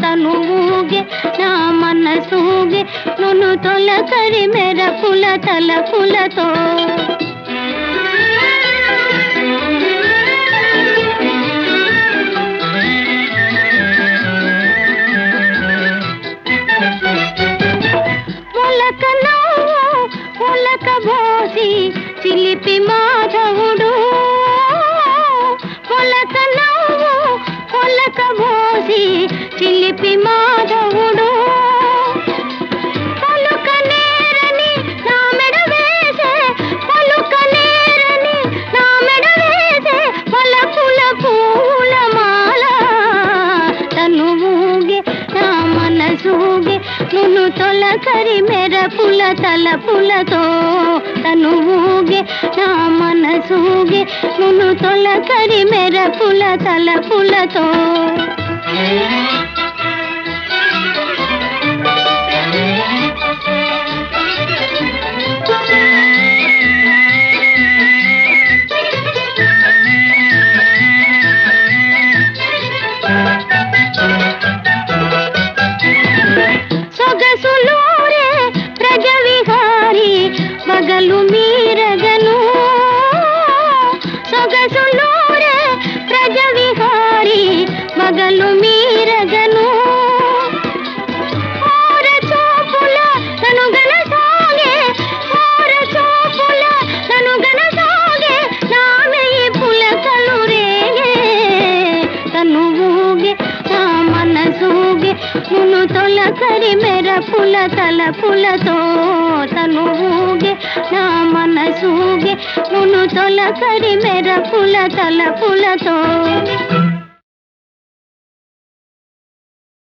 తనువుగే నా మనసూగే నును తొలకరి మెరపుల తలపులతో మొలక నవ్వు మొలక బోసి చిలిపి మాధవుడు మొలక నవ్వు మొలక బోసి చిలిపి మాధవుడు పలుక నేరని నా మెడ వేసే పలుక నేరని నా మెడ వేసే పలకుల పూల మాల తనువుగే నా మనసూగే నును తొలకరి మెరపుల తలపులతో తనువుగే నా మనసూగే నును తొలకరి మెరపుల తలపులతో సొగసులూరే ప్రజ విహారి మగలు మీరగను సొగసులూరే ప్రజ విహారి మగలు మీరగను ఓర చూపుల నను గనసాగే ఓర చూపుల నను గనసాగే నా మెయ్యి పులకలు రేగే తనువుగే నా మనసూగే మును తొలకరి మెరపుల తలపులతో తనువుగే నా మనసూగే మును తొలకరి మెరపుల తలపులతో